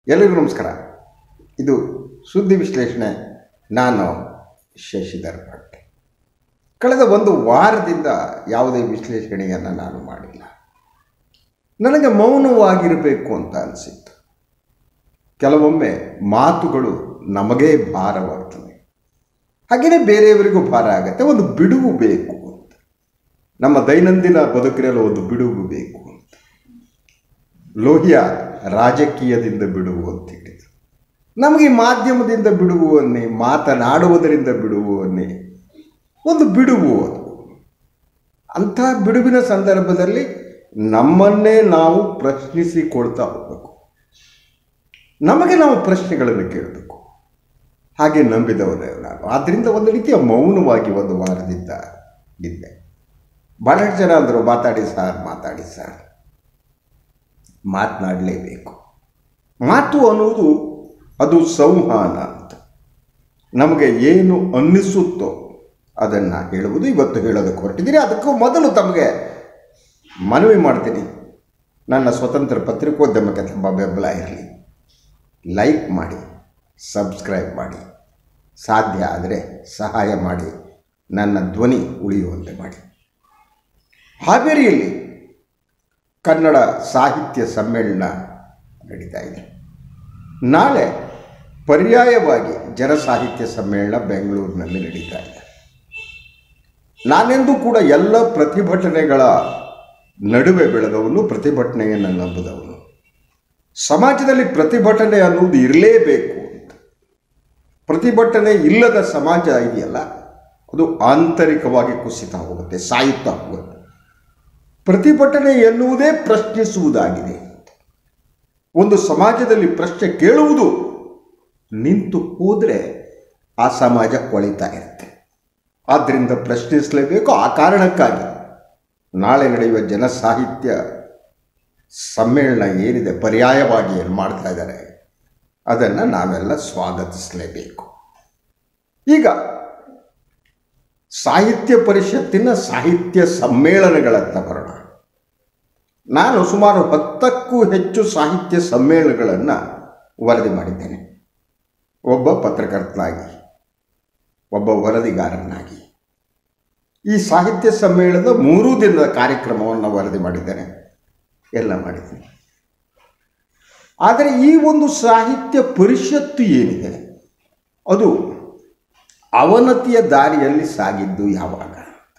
ಎಲ್ಲರಿಗೂ ನಮಸ್ಕಾರ ಇದು ಸುದ್ದಿ ವಿಶ್ಲೇಷಣೆ ನಾನು ಶಶಿಧರ್ ಭಟ್ ಕಳೆದ ಒಂದು ವಾರದಿಂದ ಯಾವುದೇ ವಿಶ್ಲೇಷಣೆಯನ್ನು ನಾನು ಮಾಡಿಲ್ಲ ನನಗೆ ಮೌನವಾಗಿರಬೇಕು ಅಂತ ಅನಿಸಿತ್ತು ಕೆಲವೊಮ್ಮೆ ಮಾತುಗಳು ನಮಗೇ ಭಾರವಾಗ್ತವೆ ಹಾಗೆಯೇ ಬೇರೆಯವರಿಗೂ ಭಾರ ಆಗುತ್ತೆ ಒಂದು ಬಿಡುವು ಬೇಕು ಅಂತ ನಮ್ಮ ದೈನಂದಿನ ಬದುಕಿನಲ್ಲಿ ಒಂದು ಬಿಡುವು ಬೇಕು ಅಂತ ಲೋಹಿಯ ರಾಜಕೀಯದಿಂದ ಬಿಡುವು ಅಂತ ಹೇಳಿದರು ನಮಗೆ ಮಾಧ್ಯಮದಿಂದ ಬಿಡುವನ್ನೇ ಮಾತನಾಡುವುದರಿಂದ ಬಿಡುವನ್ನೇ ಒಂದು ಬಿಡುವು ಅದು ಅಂಥ ಬಿಡುವಿನ ಸಂದರ್ಭದಲ್ಲಿ ನಮ್ಮನ್ನೇ ನಾವು ಪ್ರಶ್ನಿಸಿಕೊಳ್ತಾ ಹೋಗಬೇಕು ನಮಗೆ ನಾವು ಪ್ರಶ್ನೆಗಳನ್ನು ಕೇಳಬೇಕು ಹಾಗೆ ನಂಬಿದವನೇ ನಾನು ಆದ್ದರಿಂದ ಒಂದು ರೀತಿಯ ಮೌನವಾಗಿ ಒಂದು ವಾರದಿಂದ ಇದ್ದೆ ಭಾಳಷ್ಟು ಜನ ಅಂದರು ಮಾತಾಡಿ ಸರ್ ಮಾತಾಡಿ ಸರ್ ಮಾತನಾಡಲೇಬೇಕು ಮಾತು ಅನ್ನುವುದು ಅದು ಸಂವಹನ ಅಂತ ನಮಗೆ ಏನು ಅನ್ನಿಸುತ್ತೋ ಅದನ್ನು ಹೇಳುವುದು ಇವತ್ತು ಹೇಳೋದಕ್ಕೆ ಹೊರಟಿದ್ದೀರಿ ಅದಕ್ಕೂ ಮೊದಲು ತಮಗೆ ಮನವಿ ಮಾಡ್ತೀನಿ ನನ್ನ ಸ್ವತಂತ್ರ ಪತ್ರಿಕೋದ್ಯಮಕ್ಕೆ ತುಂಬ ಬೆಂಬಲ ಇರಲಿ ಲೈಕ್ ಮಾಡಿ ಸಬ್ಸ್ಕ್ರೈಬ್ ಮಾಡಿ ಸಾಧ್ಯ ಆದರೆ ಸಹಾಯ ಮಾಡಿ ನನ್ನ ಧ್ವನಿ ಉಳಿಯುವಂತೆ ಮಾಡಿ ಹಾವೇರಿಯಲ್ಲಿ ಕನ್ನಡ ಸಾಹಿತ್ಯ ಸಮ್ಮೇಳನ ನಡೀತಾ ಇದೆ ನಾಳೆ ಪರ್ಯಾಯವಾಗಿ ಜನಸಾಹಿತ್ಯ ಸಮ್ಮೇಳನ ಬೆಂಗಳೂರಿನಲ್ಲಿ ನಡೀತಾ ಇದೆ ನಾನೆಂದೂ ಕೂಡ ಎಲ್ಲ ಪ್ರತಿಭಟನೆಗಳ ನಡುವೆ ಬೆಳೆದವನು ಪ್ರತಿಭಟನೆಯನ್ನು ನಂಬಿದವನು ಸಮಾಜದಲ್ಲಿ ಪ್ರತಿಭಟನೆ ಅನ್ನೋದು ಇರಲೇಬೇಕು ಅಂತ ಪ್ರತಿಭಟನೆ ಇಲ್ಲದ ಸಮಾಜ ಇದೆಯಲ್ಲ ಅದು ಆಂತರಿಕವಾಗಿ ಕುಸಿತಾ ಹೋಗುತ್ತೆ ಸಾಯುತ್ತಾ ಹೋಗುತ್ತೆ ಪ್ರತಿಭಟನೆ ಎನ್ನುವುದೇ ಪ್ರಶ್ನಿಸುವುದಾಗಿದೆ ಒಂದು ಸಮಾಜದಲ್ಲಿ ಪ್ರಶ್ನೆ ಕೇಳುವುದು ನಿಂತು ಹೋದರೆ ಆ ಸಮಾಜ ಕೊಳಿತಾ ಇರುತ್ತೆ ಆದ್ದರಿಂದ ಪ್ರಶ್ನಿಸಲೇಬೇಕು ಆ ಕಾರಣಕ್ಕಾಗಿ ನಾಳೆ ನಡೆಯುವ ಜನಸಾಹಿತ್ಯ ಸಮ್ಮೇಳನ ಏನಿದೆ ಪರ್ಯಾಯವಾಗಿ ಏನು ಮಾಡ್ತಾ ಇದ್ದಾರೆ ಅದನ್ನು ನಾವೆಲ್ಲ ಸ್ವಾಗತಿಸಲೇಬೇಕು ಈಗ ಸಾಹಿತ್ಯ ಪರಿಷತ್ತಿನ ಸಾಹಿತ್ಯ ಸಮ್ಮೇಳನಗಳತ್ತ ಬರೋಣ ನಾನು ಸುಮಾರು ಹತ್ತಕ್ಕೂ ಹೆಚ್ಚು ಸಾಹಿತ್ಯ ಸಮ್ಮೇಳನಗಳನ್ನು ವರದಿ ಮಾಡಿದ್ದೇನೆ ಒಬ್ಬ ಪತ್ರಕರ್ತನಾಗಿ ಒಬ್ಬ ವರದಿಗಾರನಾಗಿ ಈ ಸಾಹಿತ್ಯ ಸಮ್ಮೇಳನದ ಮೂರೂ ದಿನದ ಕಾರ್ಯಕ್ರಮವನ್ನು ವರದಿ ಮಾಡಿದ್ದೇನೆ ಎಲ್ಲ ಮಾಡಿದ್ದೀನಿ ಆದರೆ ಈ ಒಂದು ಸಾಹಿತ್ಯ ಪರಿಷತ್ತು ಏನಿದೆ ಅದು ಅವನತಿಯ ದಾರಿಯಲ್ಲಿ ಸಾಗಿದ್ದು ಯಾವಾಗ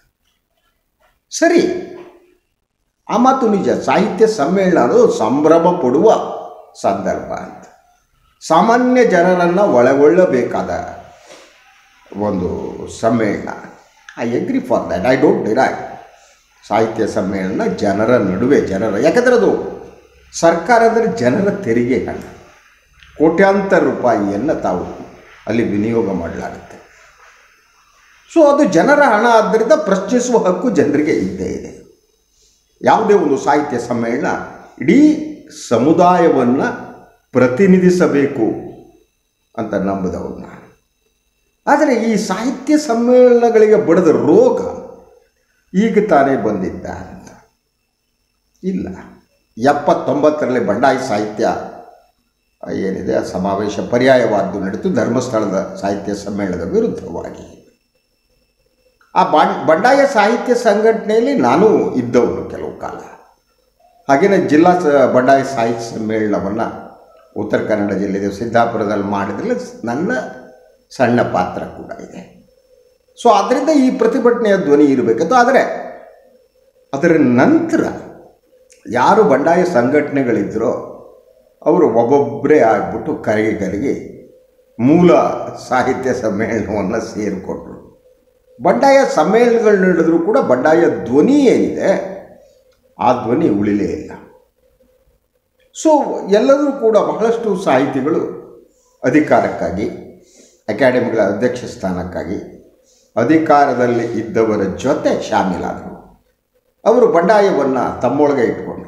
ಸರಿ ಆ ಮಾತು ನಿಜ ಸಾಹಿತ್ಯ ಸಮ್ಮೇಳನ ಅದು ಸಂಭ್ರಮ ಪಡುವ ಸಂದರ್ಭ ಅಂತ ಸಾಮಾನ್ಯ ಜನರನ್ನು ಒಳಗೊಳ್ಳಬೇಕಾದ ಒಂದು ಸಮ್ಮೇಳನ I agree for that I don't ಡಿರೈ ಸಾಹಿತ್ಯ ಸಮ್ಮೇಳನ ಜನರ ನಡುವೆ ಜನರ ಯಾಕಂದರೆ ಅದು ಸರ್ಕಾರದಲ್ಲಿ ಜನರ ತೆರಿಗೆ ಹಣ ಕೋಟ್ಯಾಂತರ ರೂಪಾಯಿಯನ್ನು ತಾವು ಅಲ್ಲಿ ವಿನಿಯೋಗ ಮಾಡಲಾಗುತ್ತೆ ಸೊ ಅದು ಜನರ ಹಣ ಆದ್ದರಿಂದ ಪ್ರಶ್ನಿಸುವ ಹಕ್ಕು ಜನರಿಗೆ ಇದ್ದೇ ಇದೆ ಯಾವುದೇ ಒಂದು ಸಾಹಿತ್ಯ ಸಮ್ಮೇಳನ ಇಡೀ ಸಮುದಾಯವನ್ನು ಪ್ರತಿನಿಧಿಸಬೇಕು ಅಂತ ನಂಬಿದವನು ನಾನು ಆದರೆ ಈ ಸಾಹಿತ್ಯ ಸಮ್ಮೇಳನಗಳಿಗೆ ಬಡದ ರೋಗ ಈಗ ತಾನೇ ಬಂದಿದ್ದ ಅಂತ ಇಲ್ಲ ಎಪ್ಪತ್ತೊಂಬತ್ತರಲ್ಲಿ ಬಂಡಾಯ ಸಾಹಿತ್ಯ ಏನಿದೆ ಆ ಸಮಾವೇಶ ಪರ್ಯಾಯವಾದ್ದು ನಡೆದು ಧರ್ಮಸ್ಥಳದ ಸಾಹಿತ್ಯ ಸಮ್ಮೇಳನದ ವಿರುದ್ಧವಾಗಿ ಆ ಬಂಡಾಯ ಸಾಹಿತ್ಯ ಸಂಘಟನೆಯಲ್ಲಿ ನಾನು ಇದ್ದವನು ಕೆಲವು ಕಾಲ ಹಾಗೆಯೇ ಜಿಲ್ಲಾ ಸ ಬಂಡಾಯ ಸಾಹಿತ್ಯ ಸಮ್ಮೇಳನವನ್ನು ಉತ್ತರ ಕನ್ನಡ ಜಿಲ್ಲೆಯ ಸಿದ್ದಾಪುರದಲ್ಲಿ ಮಾಡಿದ್ರಲ್ಲಿ ನನ್ನ ಸಣ್ಣ ಪಾತ್ರ ಕೂಡ ಇದೆ ಸೊ ಅದರಿಂದ ಈ ಪ್ರತಿಭಟನೆಯ ಧ್ವನಿ ಇರಬೇಕಂತ ಆದರೆ ಅದರ ನಂತರ ಯಾರು ಬಂಡಾಯ ಸಂಘಟನೆಗಳಿದ್ದರೋ ಅವರು ಒಬ್ಬೊಬ್ಬರೇ ಆಗಿಬಿಟ್ಟು ಕರಗಿ ಕರಗಿ ಮೂಲ ಸಾಹಿತ್ಯ ಸಮ್ಮೇಳನವನ್ನು ಸೇರಿಕೊಂಡ್ರು ಬಂಡಾಯ ಸಮ್ಮೇಳನಗಳು ನಡೆದರೂ ಕೂಡ ಬಂಡಾಯ ಧ್ವನಿ ಏನಿದೆ ಆ ಧ್ವನಿ ಉಳಿಲೇ ಇಲ್ಲ ಸೊ ಎಲ್ಲರೂ ಕೂಡ ಬಹಳಷ್ಟು ಸಾಹಿತಿಗಳು ಅಧಿಕಾರಕ್ಕಾಗಿ ಅಕಾಡೆಮಿಗಳ ಅಧ್ಯಕ್ಷ ಸ್ಥಾನಕ್ಕಾಗಿ ಅಧಿಕಾರದಲ್ಲಿ ಇದ್ದವರ ಜೊತೆ ಶಾಮೀಲಾದರು ಅವರು ಬಂಡಾಯವನ್ನು ತಮ್ಮೊಳಗೆ ಇಟ್ಕೊಂಡ್ರು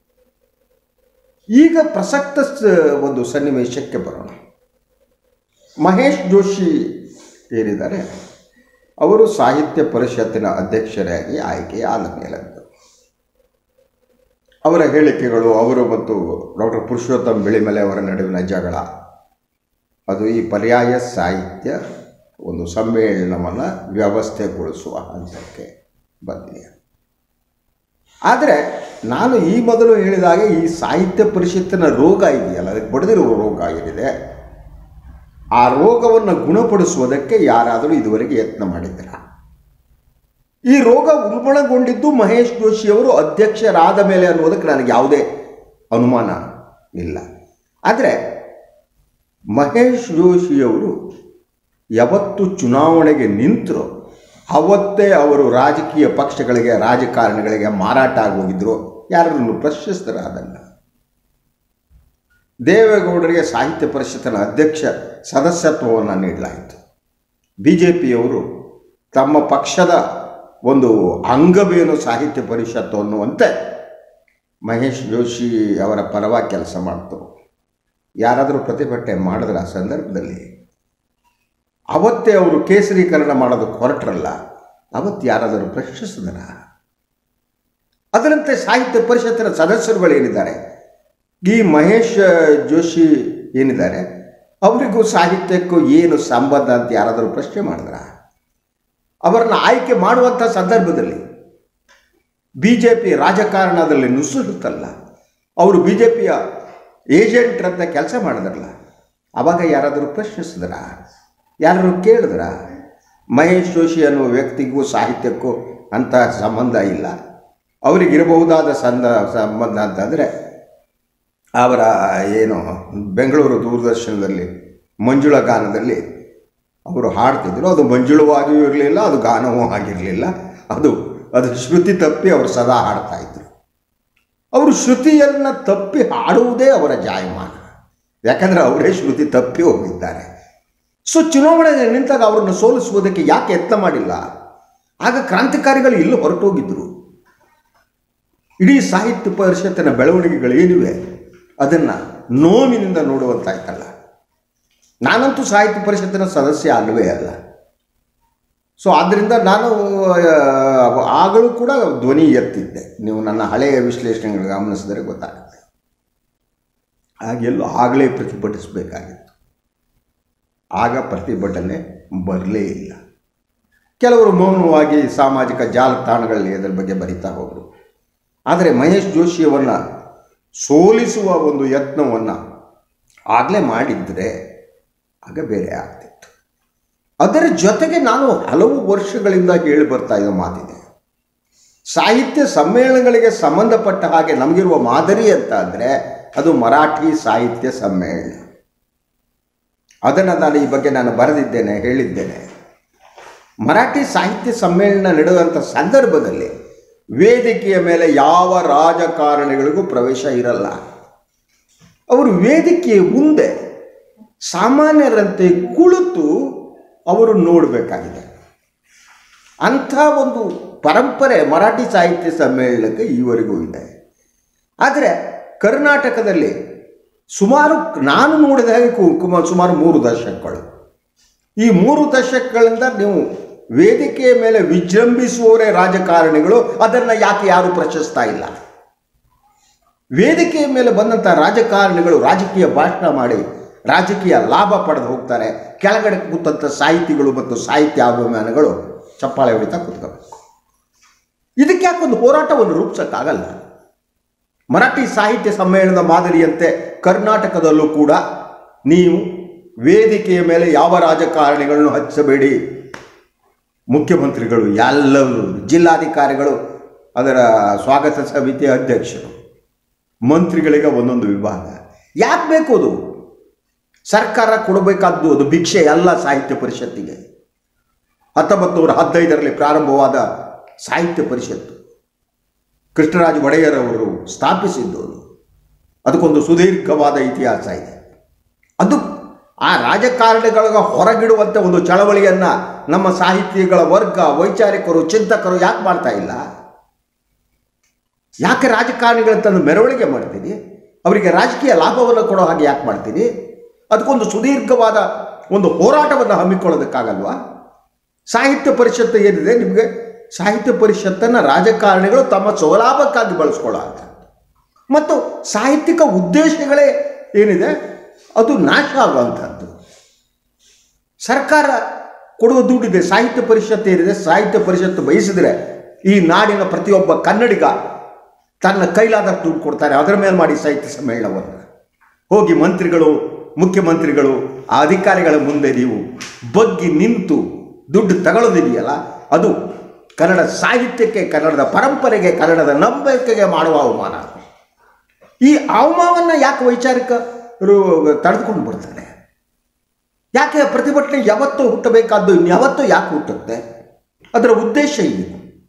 ಈಗ ಪ್ರಸಕ್ತ ಒಂದು ಸನ್ನಿವೇಶಕ್ಕೆ ಬರೋಣ ಮಹೇಶ್ ಜೋಶಿ ಏನಿದ್ದಾರೆ ಅವರು ಸಾಹಿತ್ಯ ಪರಿಷತ್ತಿನ ಅಧ್ಯಕ್ಷರಾಗಿ ಆಯ್ಕೆ ಆದ ಮೇಲಂದು ಅವರ ಹೇಳಿಕೆಗಳು ಅವರು ಮತ್ತು ಡಾಕ್ಟರ್ ಪುರುಷೋತ್ತಮ್ ಬೆಳಿಮಲೆ ಅವರ ನಡುವಿನ ಜಗಳ ಅದು ಈ ಪರ್ಯಾಯ ಸಾಹಿತ್ಯ ಒಂದು ಸಮ್ಮೇಳನವನ್ನು ವ್ಯವಸ್ಥೆಗೊಳಿಸುವ ಹಂತಕ್ಕೆ ಬಂದಿದೆ ಆದರೆ ನಾನು ಈ ಮೊದಲು ಹೇಳಿದಾಗ ಈ ಸಾಹಿತ್ಯ ಪರಿಷತ್ತಿನ ರೋಗ ಇದೆಯಲ್ಲ ಅದಕ್ಕೆ ಬಡಿದಿರುವ ರೋಗ ಏನಿದೆ ಆ ರೋಗವನ್ನು ಗುಣಪಡಿಸುವುದಕ್ಕೆ ಯಾರಾದರೂ ಇದುವರೆಗೆ ಯತ್ನ ಮಾಡಿದ್ದೀರಾ ಈ ರೋಗ ಉಲ್ಬಣಗೊಂಡಿದ್ದು ಮಹೇಶ್ ಜೋಶಿಯವರು ಅಧ್ಯಕ್ಷರಾದ ಮೇಲೆ ಅನ್ನೋದಕ್ಕೆ ನನಗೆ ಯಾವುದೇ ಅನುಮಾನ ಇಲ್ಲ ಆದರೆ ಮಹೇಶ್ ಜೋಶಿಯವರು ಯಾವತ್ತು ಚುನಾವಣೆಗೆ ನಿಂತರು ಅವತ್ತೇ ಅವರು ರಾಜಕೀಯ ಪಕ್ಷಗಳಿಗೆ ರಾಜಕಾರಣಿಗಳಿಗೆ ಮಾರಾಟ ಆಗೋಗಿದ್ರು ಯಾರನ್ನು ಪ್ರಶ್ನಿಸ್ತಾರೆ ಅದನ್ನು ದೇವೇಗೌಡರಿಗೆ ಸಾಹಿತ್ಯ ಪರಿಷತ್ತಿನ ಅಧ್ಯಕ್ಷ ಸದಸ್ಯತ್ವವನ್ನು ನೀಡಲಾಯಿತು ಬಿ ಜೆ ಪಿಯವರು ತಮ್ಮ ಪಕ್ಷದ ಒಂದು ಅಂಗವೇನು ಸಾಹಿತ್ಯ ಪರಿಷತ್ತು ಅನ್ನುವಂತೆ ಮಹೇಶ್ ಜೋಶಿ ಅವರ ಪರವಾಗಿ ಕೆಲಸ ಮಾಡ್ತರು ಯಾರಾದರೂ ಪ್ರತಿಭಟನೆ ಮಾಡಿದ್ರೆ ಆ ಸಂದರ್ಭದಲ್ಲಿ ಅವತ್ತೇ ಅವರು ಕೇಸರೀಕರಣ ಮಾಡೋದಕ್ಕೆ ಹೊರಟ್ರಲ್ಲ ಅವತ್ತು ಯಾರಾದರೂ ಪ್ರಶ್ನಿಸಿದ್ರ ಅದರಂತೆ ಸಾಹಿತ್ಯ ಪರಿಷತ್ತಿನ ಸದಸ್ಯರುಗಳೇನಿದ್ದಾರೆ ಈ ಮಹೇಶ್ ಜೋಶಿ ಏನಿದ್ದಾರೆ ಅವರಿಗೂ ಸಾಹಿತ್ಯಕ್ಕೂ ಏನು ಸಂಬಂಧ ಅಂತ ಯಾರಾದರೂ ಪ್ರಶ್ನೆ ಮಾಡಿದ್ರ ಅವರನ್ನ ಆಯ್ಕೆ ಮಾಡುವಂಥ ಸಂದರ್ಭದಲ್ಲಿ ಬಿ ಜೆ ಪಿ ರಾಜಕಾರಣದಲ್ಲಿ ನುಸುಳುತ್ತಲ್ಲ ಅವರು ಬಿ ಜೆ ಪಿಯ ಏಜೆಂಟ್ರಂತ ಕೆಲಸ ಮಾಡಿದ್ರಲ್ಲ ಅವಾಗ ಯಾರಾದರೂ ಪ್ರಶ್ನಿಸಿದ್ರ ಯಾರು ಕೇಳಿದ್ರ ಮಹೇಶ್ ಜೋಶಿ ಅನ್ನುವ ವ್ಯಕ್ತಿಗೂ ಸಾಹಿತ್ಯಕ್ಕೂ ಅಂಥ ಸಂಬಂಧ ಇಲ್ಲ ಅವರಿಗಿರಬಹುದಾದ ಸಂದ ಸಂಬಂಧ ಅಂತಂದರೆ ಅವರ ಏನು ಬೆಂಗಳೂರು ದೂರದರ್ಶನದಲ್ಲಿ ಮಂಜುಳ ಗಾನದಲ್ಲಿ ಅವರು ಹಾಡ್ತಿದ್ರು ಅದು ಮಂಜುಳವಾಗಿಯೂ ಇರಲಿಲ್ಲ ಅದು ಗಾನವೂ ಆಗಿರಲಿಲ್ಲ ಅದು ಅದು ಶ್ರುತಿ ತಪ್ಪಿ ಅವರು ಸದಾ ಹಾಡ್ತಾ ಇದ್ರು ಅವರು ಶ್ರುತಿಯನ್ನು ತಪ್ಪಿ ಹಾಡುವುದೇ ಅವರ ಜಾಯಮಾನ ಯಾಕಂದರೆ ಅವರೇ ಶ್ರುತಿ ತಪ್ಪಿ ಹೋಗಿದ್ದಾರೆ ಸೊ ಚುನಾವಣೆಗೆ ನಿಂತಾಗ ಅವರನ್ನು ಸೋಲಿಸುವುದಕ್ಕೆ ಯಾಕೆ ಯತ್ನ ಮಾಡಿಲ್ಲ ಆಗ ಕ್ರಾಂತಿಕಾರಿಗಳು ಇಲ್ಲಿ ಹೊರಟೋಗಿದ್ರು ಇಡೀ ಸಾಹಿತ್ಯ ಪರಿಷತ್ತಿನ ಬೆಳವಣಿಗೆಗಳು ಏನಿವೆ ಅದನ್ನು ನೋವಿನಿಂದ ನೋಡುವಂತಾಯ್ತಲ್ಲ ನಾನಂತೂ ಸಾಹಿತ್ಯ ಪರಿಷತ್ತಿನ ಸದಸ್ಯ ಅಲ್ಲವೇ ಅಲ್ಲ ಸೊ ಆದ್ದರಿಂದ ನಾನು ಆ, ಆಗಲೂ ಕೂಡ ಧ್ವನಿ ಎತ್ತಿದ್ದೆ ನೀವು ನನ್ನ ಹಳೆಯ ವಿಶ್ಲೇಷಣೆಗಳು ಗಮನಿಸಿದರೆ ಗೊತ್ತಾಗುತ್ತೆ ಹಾಗೆಲ್ಲೂ ಆಗಲೇ ಪ್ರತಿಭಟಿಸಬೇಕಾಗಿತ್ತು ಆಗ ಪ್ರತಿಭಟನೆ ಬರಲೇ ಇಲ್ಲ ಕೆಲವರು ಮೌನವಾಗಿ ಸಾಮಾಜಿಕ ಜಾಲತಾಣಗಳಲ್ಲಿ ಅದರ ಬಗ್ಗೆ ಬರಿತಾ ಹೋದರು ಆದರೆ ಮಹೇಶ್ ಜೋಶಿಯವನ್ನ ಸೋಲಿಸುವ ಒಂದು ಯತ್ನವನ್ನು ಆಗಲೇ ಮಾಡಿದ್ದರೆ ಆಗ ಬೇರೆ ಆಗ್ತಿತ್ತು ಅದರ ಜೊತೆಗೆ ನಾನು ಹಲವು ವರ್ಷಗಳಿಂದ ಹೇಳಿ ಬರ್ತಾ ಇದ್ದ ಮಾತಿದೆ ಸಾಹಿತ್ಯ ಸಮ್ಮೇಳನಗಳಿಗೆ ಸಂಬಂಧಪಟ್ಟ ಹಾಗೆ ನಮಗಿರುವ ಮಾದರಿ ಅಂತ ಅಂದರೆ ಅದು ಮರಾಠಿ ಸಾಹಿತ್ಯ ಸಮ್ಮೇಳನ ಅದನ್ನು ನಾನು ಈ ಬಗ್ಗೆ ನಾನು ಬರೆದಿದ್ದೇನೆ ಹೇಳಿದ್ದೇನೆ ಮರಾಠಿ ಸಾಹಿತ್ಯ ಸಮ್ಮೇಳನ ನಡೆಯುವಂಥ ಸಂದರ್ಭದಲ್ಲಿ ವೇದಿಕೆಯ ಮೇಲೆ ಯಾವ ರಾಜಕಾರಣಿಗಳಿಗೂ ಪ್ರವೇಶ ಇರಲ್ಲ ಅವರು ವೇದಿಕೆಯ ಮುಂದೆ ಸಾಮಾನ್ಯರಂತೆ ಕುಳಿತು ಅವರು ನೋಡಬೇಕಾಗಿದೆ ಅಂಥ ಒಂದು ಪರಂಪರೆ ಮರಾಠಿ ಸಾಹಿತ್ಯ ಸಮ್ಮೇಳನಕ್ಕೆ ಈವರೆಗೂ ಇದೆ ಆದರೆ ಕರ್ನಾಟಕದಲ್ಲಿ ಸುಮಾರು ನಾನು ನೋಡಿದ ಹಾಗೆ ಕು- ಕುಮ- ಸುಮಾರು ಮೂರು ದಶಕಗಳು ಈ ಮೂರು ದಶಕಗಳಿಂದ ನೀವು ವೇದಿಕೆಯ ಮೇಲೆ ವಿಜೃಂಭಿಸುವವರೇ ರಾಜಕಾರಣಿಗಳು ಅದನ್ನು ಯಾಕೆ ಯಾರು ಪ್ರಶಸ್ತಾ ಇಲ್ಲ ವೇದಿಕೆಯ ಮೇಲೆ ಬಂದಂಥ ರಾಜಕಾರಣಿಗಳು ರಾಜಕೀಯ ಭಾಷಣ ಮಾಡಿ ರಾಜಕೀಯ ಲಾಭ ಪಡೆದು ಹೋಗ್ತಾರೆ ಕೆಳಗಡೆ ಕೂತಂಥ ಸಾಹಿತಿಗಳು ಮತ್ತು ಸಾಹಿತ್ಯ ಅಭಿಮಾನಿಗಳು ಚಪ್ಪಾಳೆ ಹೊಡಿತಾ ಕೂತ್ಕೋಬೇಕು ಇದಕ್ಕೆ ಯಾಕೊಂದು ಹೋರಾಟವನ್ನು ರೂಪಿಸೋಕ್ಕಾಗಲ್ಲ ಮರಾಠಿ ಸಾಹಿತ್ಯ ಸಮ್ಮೇಳನದ ಮಾದರಿಯಂತೆ ಕರ್ನಾಟಕದಲ್ಲೂ ಕೂಡ ನೀವು ವೇದಿಕೆಯ ಮೇಲೆ ಯಾವ ರಾಜಕಾರಣಿಗಳನ್ನು ಹಚ್ಚಬೇಡಿ ಮುಖ್ಯಮಂತ್ರಿಗಳು ಎಲ್ಲರೂ ಜಿಲ್ಲಾಧಿಕಾರಿಗಳು ಅದರ ಸ್ವಾಗತ ಸಮಿತಿಯ ಅಧ್ಯಕ್ಷರು ಮಂತ್ರಿಗಳಿಗೆ ಒಂದೊಂದು ವಿಭಾಗ ಯಾಕೆ ಬೇಕು ಅದು ಸರ್ಕಾರ ಕೊಡಬೇಕಾದ್ದು ಅದು ಭಿಕ್ಷೆ ಎಲ್ಲ ಸಾಹಿತ್ಯ ಪರಿಷತ್ತಿಗೆ ಹತ್ತೊಂಬತ್ತು ನೂರ ಹದಿನೈದರಲ್ಲಿ ಪ್ರಾರಂಭವಾದ ಸಾಹಿತ್ಯ ಪರಿಷತ್ತು ಕೃಷ್ಣರಾಜ ಒಡೆಯರ್ ಅವರು ಸ್ಥಾಪಿಸಿದ್ದು ಅದು ಅದಕ್ಕೊಂದು ಸುದೀರ್ಘವಾದ ಇತಿಹಾಸ ಇದೆ ಅದು ಆ ರಾಜಕಾರಣಿಗಳಿಗೆ ಹೊರಗಿಡುವಂಥ ಒಂದು ಚಳವಳಿಯನ್ನು ನಮ್ಮ ಸಾಹಿತಿಗಳ ವರ್ಗ ವೈಚಾರಿಕರು ಚಿಂತಕರು ಯಾಕೆ ಮಾಡ್ತಾ ಇಲ್ಲ ಯಾಕೆ ರಾಜಕಾರಣಿಗಳನ್ನ ತಂದು ಮೆರವಣಿಗೆ ಮಾಡ್ತೀನಿ ಅವರಿಗೆ ರಾಜಕೀಯ ಲಾಭವನ್ನು ಕೊಡೋ ಹಾಗೆ ಯಾಕೆ ಮಾಡ್ತೀನಿ ಅದಕ್ಕೊಂದು ಸುದೀರ್ಘವಾದ ಒಂದು ಹೋರಾಟವನ್ನು ಹಮ್ಮಿಕೊಳ್ಳೋದಕ್ಕಾಗಲ್ವಾ ಸಾಹಿತ್ಯ ಪರಿಷತ್ತು ಏನಿದೆ ನಿಮಗೆ ಸಾಹಿತ್ಯ ಪರಿಷತ್ತನ್ನು ರಾಜಕಾರಣಿಗಳು ತಮ್ಮ ಸ್ವಲಾಭಕ್ಕಾಗಿ ಬಳಸ್ಕೊಳ್ಳೋ ಹಾಗೆ ಮತ್ತು ಸಾಹಿತ್ಯಿಕ ಉದ್ದೇಶಗಳೇ ಏನಿದೆ ಅದು ನಾಶ ಆಗುವಂಥದ್ದು ಸರ್ಕಾರ ಕೊಡುವ ದುಡ್ಡಿದೆ ಸಾಹಿತ್ಯ ಪರಿಷತ್ ಏನಿದೆ ಸಾಹಿತ್ಯ ಪರಿಷತ್ತು ಬಯಸಿದರೆ ಈ ನಾಡಿನ ಪ್ರತಿಯೊಬ್ಬ ಕನ್ನಡಿಗ ತನ್ನ ಕೈಲಾದಷ್ಟು ದುಡ್ಡು ಕೊಡ್ತಾರೆ ಅದರ ಮೇಲೆ ಮಾಡಿ ಸಾಹಿತ್ಯ ಸಮ್ಮೇಳನವನ್ನು ಹೋಗಿ ಮಂತ್ರಿಗಳು ಮುಖ್ಯಮಂತ್ರಿಗಳು ಆ ಅಧಿಕಾರಿಗಳ ಮುಂದೆ ನೀವು ಬಗ್ಗಿ ನಿಂತು ದುಡ್ಡು ತಗೊಳ್ಳೋದಿದೆಯಲ್ಲ ಅದು ಕನ್ನಡ ಸಾಹಿತ್ಯಕ್ಕೆ ಕನ್ನಡದ ಪರಂಪರೆಗೆ ಕನ್ನಡದ ನಂಬಿಕೆಗೆ ಮಾಡುವ ಅವಮಾನ ಈ ಅವಮಾನವನ್ನು ಯಾಕೆ ವೈಚಾರಿಕರು ತಡೆದುಕೊಂಡು ಬರ್ತಾರೆ ಯಾಕೆ ಪ್ರತಿಭಟನೆ ಯಾವತ್ತೂ ಹುಟ್ಟಬೇಕಾದ್ದು ಇನ್ಯಾವತ್ತೂ ಯಾಕೆ ಹುಟ್ಟುತ್ತೆ ಅದರ ಉದ್ದೇಶ ಏನು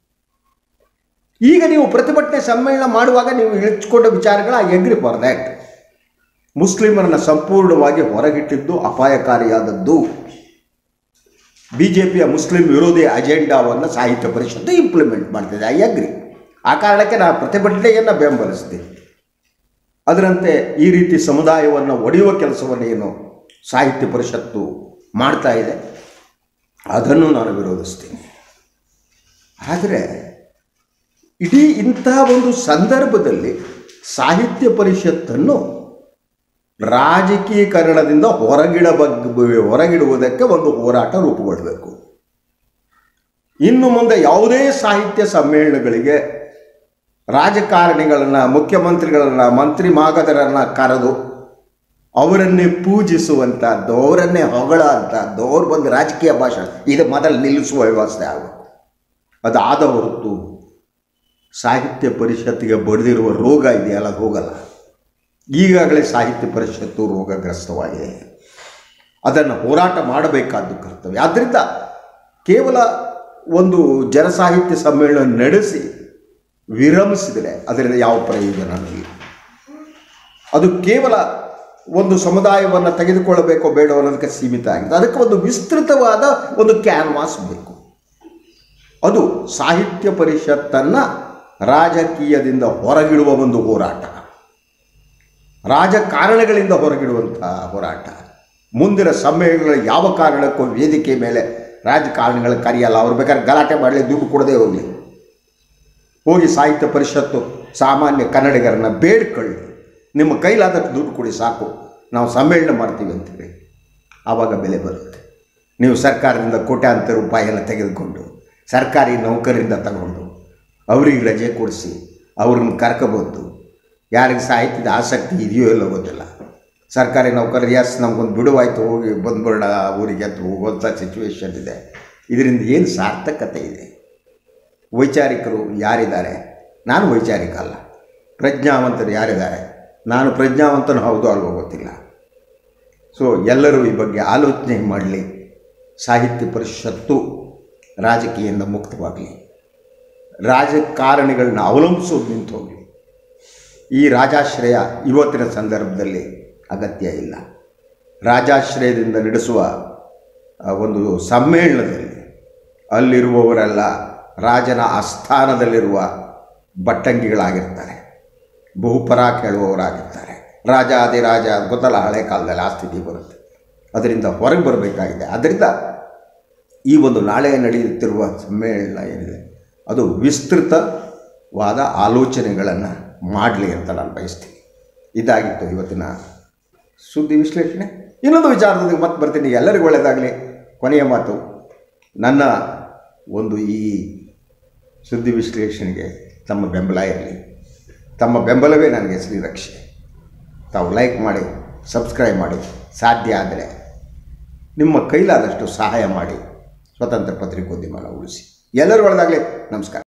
ಈಗ ನೀವು ಪ್ರತಿಭಟನೆ ಸಮ್ಮೇಳನ ಮಾಡುವಾಗ ನೀವು ಇಳಿಸ್ಕೊಂಡ ವಿಚಾರಗಳ ಐ ಅಗ್ರಿ ಫಾರ್ ದ್ಯಾಟ್ ಮುಸ್ಲಿಮರನ್ನ ಸಂಪೂರ್ಣವಾಗಿ ಹೊರಗಿಟ್ಟಿದ್ದು ಅಪಾಯಕಾರಿಯಾದದ್ದು ಬಿ ಜೆ ಪಿಯ ಮುಸ್ಲಿಂ ವಿರೋಧಿ ಅಜೆಂಡಾವನ್ನು ಸಾಹಿತ್ಯ ಪರಿಷತ್ತು ಇಂಪ್ಲಿಮೆಂಟ್ ಮಾಡ್ತಿದೆ ಐ ಅಗ್ರಿ ಆ ಕಾರಣಕ್ಕೆ ನಾನು ಪ್ರತಿಭಟನೆಯನ್ನು ಬೆಂಬಲಿಸ್ತೀನಿ ಅದರಂತೆ ಈ ರೀತಿ ಸಮುದಾಯವನ್ನು ಒಡೆಯುವ ಕೆಲಸವನ್ನು ಏನು ಸಾಹಿತ್ಯ ಪರಿಷತ್ತು ಮಾಡ್ತಾ ಇದೆ ಅದನ್ನು ನಾನು ವಿರೋಧಿಸ್ತೀನಿ ಆದರೆ ಇಡೀ ಇಂತಹ ಒಂದು ಸಂದರ್ಭದಲ್ಲಿ ಸಾಹಿತ್ಯ ಪರಿಷತ್ತನ್ನು ರಾಜಕೀಕರಣದಿಂದ ಹೊರಗಿಡ ಬಗ್ಗೆ ಹೊರಗಿಡುವುದಕ್ಕೆ ಒಂದು ಹೋರಾಟ ರೂಪುಗೊಳ್ಳಬೇಕು ಇನ್ನು ಮುಂದೆ ಯಾವುದೇ ಸಾಹಿತ್ಯ ಸಮ್ಮೇಳನಗಳಿಗೆ ರಾಜಕಾರಣಿಗಳನ್ನು ಮುಖ್ಯಮಂತ್ರಿಗಳನ್ನು ಮಂತ್ರಿ ಮಾಗದರನ್ನು ಕರೆದು ಅವರನ್ನೇ ಪೂಜಿಸುವಂಥದ್ದು ಅವರನ್ನೇ ಹೊಗಳ ಅಂಥದ್ದು ಅವ್ರು ಬಂದು ರಾಜಕೀಯ ಭಾಷಣ ಇದು ಮೊದಲು ನಿಲ್ಲಿಸುವ ವ್ಯವಸ್ಥೆ ಆಗಬೇಕು ಅದಾದ ಹೊರತು ಸಾಹಿತ್ಯ ಪರಿಷತ್ತಿಗೆ ಬಡಿದಿರುವ ರೋಗ ಇದೆಯಲ್ಲ ಅದು ಹೋಗಲ್ಲ ಈಗಾಗಲೇ ಸಾಹಿತ್ಯ ಪರಿಷತ್ತು ರೋಗಗ್ರಸ್ತವಾಗಿದೆ ಅದನ್ನು ಹೋರಾಟ ಮಾಡಬೇಕಾದ್ದು ಕರ್ತವ್ಯ ಆದ್ದರಿಂದ ಕೇವಲ ಒಂದು ಜನಸಾಹಿತ್ಯ ಸಮ್ಮೇಳನ ನಡೆಸಿ ವಿರಮಿಸಿದರೆ ಅದರಿಂದ ಯಾವ ಪ್ರಯೋಜನ ಇಲ್ಲ ಅದು ಕೇವಲ ಒಂದು ಸಮುದಾಯವನ್ನು ತೆಗೆದುಕೊಳ್ಳಬೇಕೋ ಬೇಡೋ ಅನ್ನೋದಕ್ಕೆ ಸೀಮಿತ ಆಗಿದೆ ಅದಕ್ಕೆ ಒಂದು ವಿಸ್ತೃತವಾದ ಒಂದು ಕ್ಯಾನ್ವಾಸ್ ಬೇಕು ಅದು ಸಾಹಿತ್ಯ ಪರಿಷತ್ತನ್ನು ರಾಜಕೀಯದಿಂದ ಹೊರಗಿಡುವ ಒಂದು ಹೋರಾಟ ರಾಜಕಾರಣಗಳಿಂದ ಹೊರಗಿಡುವಂತಹ ಹೋರಾಟ ಮುಂದಿನ ಸಮ್ಮೇಳನಗಳ ಯಾವ ಕಾರಣಕ್ಕೂ ವೇದಿಕೆ ಮೇಲೆ ರಾಜಕಾರಣಿಗಳ ಕರೆಯಲ್ಲ ಅವ್ರು ಬೇಕಾದ್ರೆ ಗಲಾಟೆ ಮಾಡಲಿ ದುಡ್ಡು ಕೊಡದೆ ಹೋಗಲಿ ಹೋಗಿ ಸಾಹಿತ್ಯ ಪರಿಷತ್ತು ಸಾಮಾನ್ಯ ಕನ್ನಡಿಗರನ್ನ ಬೇಡ್ಕೊಳ್ಳಿ ನಿಮ್ಮ ಕೈಲಾದಷ್ಟು ದುಡ್ಡು ಕೊಡಿ ಸಾಕು ನಾವು ಸಮ್ಮೇಳನ ಮಾಡ್ತೀವಿ ಅಂತೇಳಿ ಆವಾಗ ಬೆಲೆ ಬರುತ್ತೆ ನೀವು ಸರ್ಕಾರದಿಂದ ಕೋಟ್ಯಾಂತರ ರೂಪಾಯಿಯನ್ನು ತೆಗೆದುಕೊಂಡು ಸರ್ಕಾರಿ ನೌಕರರಿಂದ ತಗೊಂಡು ಅವ್ರಿಗೆ ರಜೆ ಕೊಡಿಸಿ ಅವ್ರನ್ನ ಕರ್ಕೊಬಂದು ಯಾರಿಗೆ ಸಾಹಿತ್ಯದ ಆಸಕ್ತಿ ಇದೆಯೋ ಇಲ್ಲೋ ಗೊತ್ತಿಲ್ಲ ಸರ್ಕಾರಿ ನೌಕರರು ಎಸ್ ನಮ್ಗೊಂದು ಬಿಡುವಾಯ್ತು ಹೋಗಿ ಬಂದ್ಬಿಡೋಣ ಊರಿಗೆ ಅಂತ ಹೋಗುವಂಥ ಸಿಚುವೇಶನ್ ಇದೆ ಇದರಿಂದ ಏನು ಸಾರ್ಥಕತೆ ಇದೆ ವೈಚಾರಿಕರು ಯಾರಿದ್ದಾರೆ ನಾನು ವೈಚಾರಿಕ ಅಲ್ಲ ಪ್ರಜ್ಞಾವಂತರು ಯಾರಿದ್ದಾರೆ ನಾನು ಪ್ರಜ್ಞಾವಂತನು ಹೌದು ಅಲ್ವೋ ಗೊತ್ತಿಲ್ಲ ಸೊ ಎಲ್ಲರೂ ಈ ಬಗ್ಗೆ ಆಲೋಚನೆ ಮಾಡಲಿ ಸಾಹಿತ್ಯ ಪರಿಷತ್ತು ರಾಜಕೀಯದಿಂದ ಮುಕ್ತವಾಗಲಿ ರಾಜಕಾರಣಿಗಳನ್ನ ಅವಲಂಬಿಸೋದು ನಿಂತು ಹೋಗಲಿ ಈ ರಾಜಾಶ್ರಯ ಇವತ್ತಿನ ಸಂದರ್ಭದಲ್ಲಿ ಅಗತ್ಯ ಇಲ್ಲ ರಾಜಾಶ್ರಯದಿಂದ ನಡೆಸುವ ಆ, ಒಂದು ಸಮ್ಮೇಳನದಲ್ಲಿ ಅಲ್ಲಿರುವವರೆಲ್ಲ ರಾಜನ ಆಸ್ಥಾನದಲ್ಲಿರುವ ಬಟ್ಟಂಗಿಗಳಾಗಿರ್ತಾರೆ ಬಹುಪರ ಕೇಳುವವರಾಗಿರ್ತಾರೆ ರಾಜ ಅದೇ ರಾಜ ಗೊತ್ತಲ್ಲ ಹಳೆ ಕಾಲದಲ್ಲಿ ಆ ಸ್ಥಿತಿ ಬರುತ್ತೆ ಅದರಿಂದ ಹೊರಗೆ ಬರಬೇಕಾಗಿದೆ ಅದರಿಂದ ಈ ಒಂದು ನಾಳೆ ನಡೆಯುತ್ತಿರುವ ಸಮ್ಮೇಳನ ಏನಿದೆ ಅದು ವಿಸ್ತೃತವಾದ ಆಲೋಚನೆಗಳನ್ನು ಮಾಡಲಿ ಅಂತ ನಾನು ಬಯಸ್ತೀನಿ ಇದಾಗಿತ್ತು ಇವತ್ತಿನ ಸುದ್ದಿ ವಿಶ್ಲೇಷಣೆ ಇನ್ನೊಂದು ವಿಚಾರದೊಂದಿಗೆ ಮತ್ತೆ ಬರ್ತೀನಿ ಎಲ್ಲರಿಗೂ ಒಳ್ಳೆಯದಾಗಲಿ ಕೊನೆಯ ಮಾತು ನನ್ನ ಒಂದು ಈ ಸುದ್ದಿ ವಿಶ್ಲೇಷಣೆಗೆ ತಮ್ಮ ಬೆಂಬಲ ಇರಲಿ ತಮ್ಮ ಬೆಂಬಲವೇ ನನಗೆ ಶ್ರೀರಕ್ಷೆ ತಾವು ಲೈಕ್ ಮಾಡಿ ಸಬ್ಸ್ಕ್ರೈಬ್ ಮಾಡಿ ಸಾಧ್ಯ ಆದರೆ ನಿಮ್ಮ ಕೈಲಾದಷ್ಟು ಸಹಾಯ ಮಾಡಿ ಸ್ವತಂತ್ರ ಪತ್ರಿಕೋದ್ಯಮನ ಉಳಿಸಿ ಎಲ್ಲರೂ ಒಳ್ಳೆದಾಗಲಿ ನಮಸ್ಕಾರ